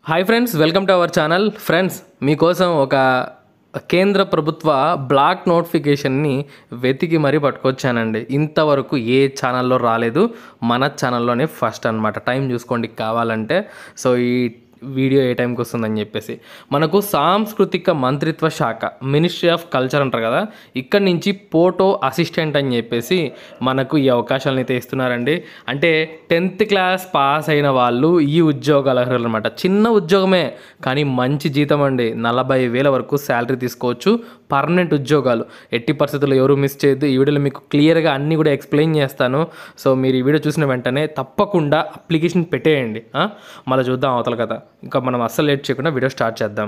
Hi friends welcome to our channel friends మీకోసం ఒక కేంద్ర ప్రభుత్వ బ్లాక్ నోటిఫికేషన్ని వెతికి మరీ పట్టుకొచ్చానండి ఇంతవరకు ఏ ఛానల్లో రాలేదు మన ఛానల్లోనే ఫస్ట్ అనమాట టైం చూసుకోండి కావాలంటే సో ఈ వీడియో ఏ టైంకి వస్తుందని చెప్పేసి మనకు సాంస్కృతిక మంత్రిత్వ శాఖ మినిస్ట్రీ ఆఫ్ కల్చర్ అంటారు కదా ఇక్కడి నుంచి ఫోటో అసిస్టెంట్ అని చెప్పేసి మనకు ఈ అవకాశాలను అయితే ఇస్తున్నారండి అంటే టెన్త్ క్లాస్ పాస్ అయిన వాళ్ళు ఈ ఉద్యోగాలు అర్హులు అనమాట చిన్న ఉద్యోగమే కానీ మంచి జీతం అండి నలభై వేల వరకు శాలరీ తీసుకోవచ్చు పర్మనెంట్ ఉద్యోగాలు ఎట్టి పరిస్థితుల్లో ఎవరు మిస్ చేయొద్దు ఈ వీడియోలో మీకు క్లియర్గా అన్నీ కూడా ఎక్స్ప్లెయిన్ చేస్తాను సో మీరు ఈ వీడియో చూసిన వెంటనే తప్పకుండా అప్లికేషన్ పెట్టేయండి ఆ? మళ్ళీ చూద్దాం అవతల కథ ఇంకా మనం అస్సలు లేట్ చేయకుండా వీడియో స్టార్ట్ చేద్దాం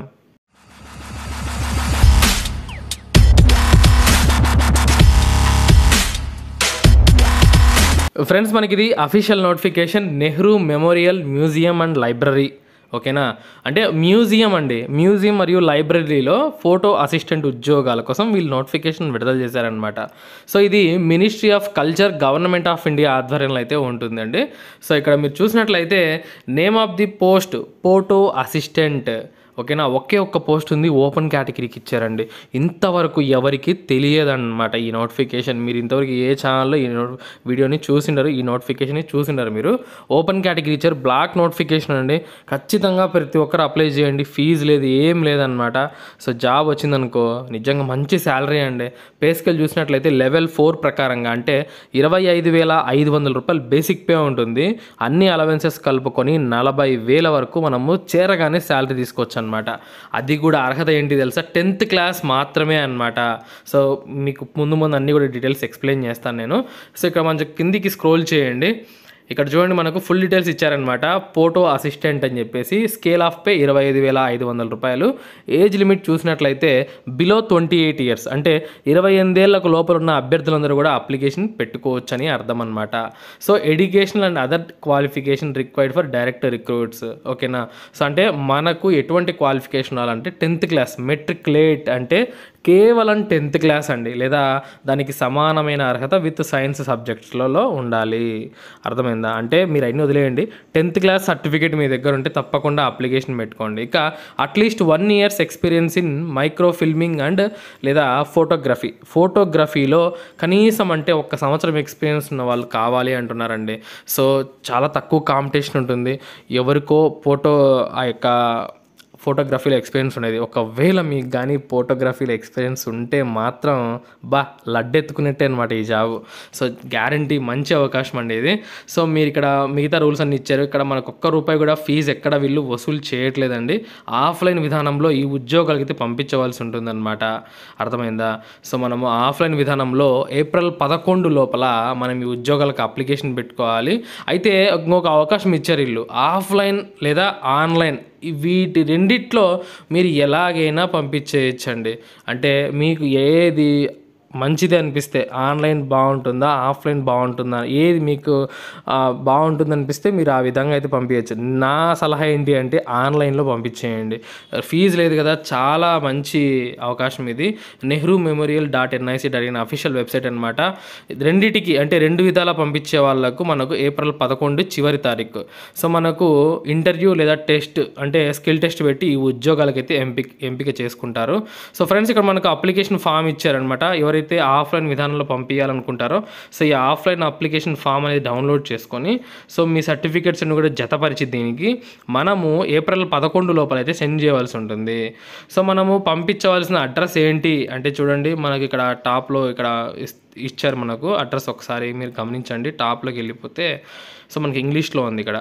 ఫ్రెండ్స్ మనకి ఇది official notification Nehru memorial museum and library ఓకేనా అంటే మ్యూజియం అండి మ్యూజియం మరియు లైబ్రరీలో ఫోటో అసిస్టెంట్ ఉద్యోగాల కోసం వీళ్ళు నోటిఫికేషన్ విడుదల చేశారనమాట సో ఇది ministry of culture government of India ఆధ్వర్యంలో అయితే ఉంటుందండి సో ఇక్కడ మీరు చూసినట్లయితే name of the post photo assistant ఓకేనా ఒకే ఒక్క పోస్ట్ ఉంది ఓపెన్ కేటగిరీకి ఇచ్చారండి ఇంతవరకు ఎవరికి తెలియదన్నమాట ఈ నోటిఫికేషన్ మీరు ఇంతవరకు ఏ ఛానల్లో ఈ నో వీడియోని చూసిండరు ఈ నోటిఫికేషన్ చూసిండరు మీరు ఓపెన్ కేటగిరీ ఇచ్చారు బ్లాక్ నోటిఫికేషన్ అండి ఖచ్చితంగా ప్రతి ఒక్కరు అప్లై చేయండి ఫీజు లేదు ఏం లేదనమాట సో జాబ్ వచ్చిందనుకో నిజంగా మంచి శాలరీ అండి పే స్కేల్ చూసినట్లయితే లెవెల్ ఫోర్ ప్రకారంగా అంటే ఇరవై ఐదు వేల ఐదు వందల రూపాయలు బేసిక్ పే ఉంటుంది అన్ని అలవెన్సెస్ కలుపుకొని నలభై వేల వరకు మనము చేరగానే శాలరీ తీసుకోవచ్చు అనమాట అది కూడా అర్హత ఏంటి తెలుసా టెన్త్ క్లాస్ మాత్రమే అనమాట సో మీకు ముందు ముందు అన్ని కూడా డీటెయిల్స్ ఎక్స్ప్లెయిన్ చేస్తాను నేను సో ఇక్కడ మంచి కిందికి స్క్రోల్ చేయండి ఇక్కడ చూడండి మనకు ఫుల్ డీటెయిల్స్ ఇచ్చారనమాట ఫోటో అసిస్టెంట్ అని చెప్పేసి స్కేల్ ఆఫ్ పే ఇరవై ఐదు వేల ఐదు వందల రూపాయలు ఏజ్ లిమిట్ చూసినట్లయితే బిలో ట్వంటీ ఎయిట్ ఇయర్స్ అంటే ఇరవై ఎనిమిదేళ్లకు లోపల ఉన్న అభ్యర్థులందరూ కూడా అప్లికేషన్ పెట్టుకోవచ్చు అని అర్థం అనమాట so educational and other qualification required for direct recruits ఓకేనా సో అంటే మనకు ఎటువంటి క్వాలిఫికేషన్ ఉండాలంటే టెన్త్ క్లాస్ మెట్రిక్లేట్ అంటే కేవలం టెన్త్ క్లాస్ అండి లేదా దానికి సమానమైన అర్హత విత్ సైన్స్ సబ్జెక్ట్స్లలో ఉండాలి అర్థమైందా అంటే మీరు అన్ని వదిలేయండి టెన్త్ క్లాస్ సర్టిఫికేట్ మీ దగ్గర ఉంటే తప్పకుండా అప్లికేషన్ పెట్టుకోండి ఇక at least one years experience in micro filming and లేదా ఫోటోగ్రఫీ ఫోటోగ్రఫీలో కనీసం అంటే ఒక్క సంవత్సరం ఎక్స్పీరియన్స్ ఉన్న వాళ్ళు కావాలి అంటున్నారండి సో చాలా తక్కువ కాంపిటీషన్ ఉంటుంది ఎవరికో ఫోటో ఆ యొక్క ఫోటోగ్రఫీలో ఎక్స్పీరియన్స్ ఉండేది ఒకవేళ మీకు కానీ ఫోటోగ్రఫీలో ఎక్స్పీరియన్స్ ఉంటే మాత్రం బా లడ్డెత్తుకున్నట్టే అనమాట ఈ జాబ్ సో గ్యారంటీ మంచి అవకాశం అండి ఇది సో మీరు ఇక్కడ మిగతా రూల్స్ అన్ని ఇచ్చారు ఇక్కడ మనకు ఒక్క రూపాయి కూడా ఫీజు ఎక్కడ వీళ్ళు వసూలు చేయట్లేదండి ఆఫ్లైన్ విధానంలో ఈ ఉద్యోగాలకి అయితే పంపించవలసి ఉంటుందన్నమాట అర్థమైందా సో మనము ఆఫ్లైన్ విధానంలో ఏప్రిల్ పదకొండు లోపల మనం ఈ ఉద్యోగాలకు అప్లికేషన్ పెట్టుకోవాలి అయితే ఇంకొక అవకాశం ఇచ్చారు వీళ్ళు ఆఫ్లైన్ లేదా ఆన్లైన్ ఈ వీటి రెండిట్లో మీరు ఎలాగైనా పంపించేయచ్చండి అంటే మీకు ఏది మంచిది అనిపిస్తే ఆన్లైన్ బాగుంటుందా ఆఫ్లైన్ బాగుంటుందా ఏది మీకు ఆ, బాగుంటుంది అనిపిస్తే మీరు ఆ విధంగా అయితే పంపించచ్చు నా సలహా ఏంటి అంటే ఆన్లైన్లో పంపించేయండి ఫీజు లేదు కదా చాలా మంచి అవకాశం ఇది Nehru memorial dot NIC dot in official website అనమాట రెండిటికి అంటే రెండు విధాలా పంపించే వాళ్ళకు మనకు ఏప్రిల్ పదకొండు చివరి తారీఖు సో మనకు ఇంటర్వ్యూ లేదా టెస్ట్ అంటే స్కిల్ టెస్ట్ పెట్టి ఈ ఉద్యోగాలకైతే ఎంపిక ఎంపిక చేసుకుంటారు సో ఫ్రెండ్స్ ఇక్కడ మనకు అప్లికేషన్ ఫామ్ ఇచ్చారనమాట ఎవరైతే ఆఫ్లైన్ విధానంలో పంపించాలనుకుంటారో సో ఈ ఆఫ్లైన్ అప్లికేషన్ ఫామ్ అనేది డౌన్లోడ్ చేసుకొని సో మీ సర్టిఫికేట్స్ అన్ని కూడా జతపరిచి దీనికి మనము ఏప్రిల్ పదకొండు లోపల అయితే సెండ్ చేయవలసి ఉంటుంది సో మనము పంపించవలసిన అడ్రస్ ఏంటి అంటే చూడండి మనకి ఇక్కడ టాప్లో ఇక్కడ ఇస్- ఇచ్చారు మనకు అడ్రస్ ఒకసారి మీరు గమనించండి టాప్లోకి వెళ్ళిపోతే సో మనకి ఇంగ్లీష్లో ఉంది ఇక్కడ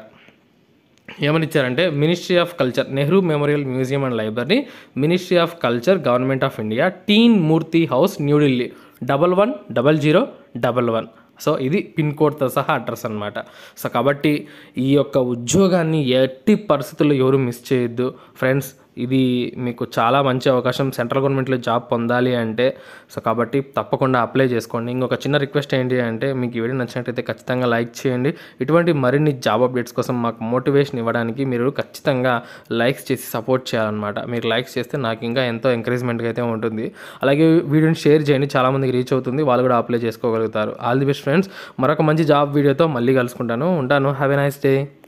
ఏమని ఇచ్చారంటే ministry of culture Nehru memorial museum and library ministry of culture government of India Teen Murti house New Delhi double one double zero double one so ఇది పిన్ కోడ్తో సహా అడ్రస్ అనమాట సో కాబట్టి ఈ యొక్క ఉద్యోగాన్ని ఎట్టి పరిస్థితుల్లో ఎవరు మిస్ చేయొద్దు ఫ్రెండ్స్ ఇది మీకు చాలా మంచి అవకాశం సెంట్రల్ గవర్నమెంట్లో జాబ్ పొందాలి అంటే సో కాబట్టి తప్పకుండా అప్లై చేసుకోండి ఇంకొక చిన్న రిక్వెస్ట్ ఏంటి అంటే మీకు ఈ వీడియో నచ్చినట్టయితే ఖచ్చితంగా లైక్ చేయండి ఇటువంటి మరిన్ని జాబ్ అప్డేట్స్ కోసం మాకు మోటివేషన్ ఇవ్వడానికి మీరు ఖచ్చితంగా లైక్స్ చేసి సపోర్ట్ చేయాలన్నమాట మీరు లైక్స్ చేస్తే నాకు ఇంకా ఎంతో ఎంకరేజ్మెంట్గా అయితే ఉంటుంది అలాగే వీడియోని షేర్ చేయండి చాలామందికి రీచ్ అవుతుంది వాళ్ళు కూడా అప్లై చేసుకోగలుగుతారు ఆల్ ది బెస్ట్ ఫ్రెండ్స్ మరొక మంచి జాబ్ వీడియోతో మళ్ళీ కలుసుకుంటాను ఉంటాను హ్యావ్ ఎ నైస్ డే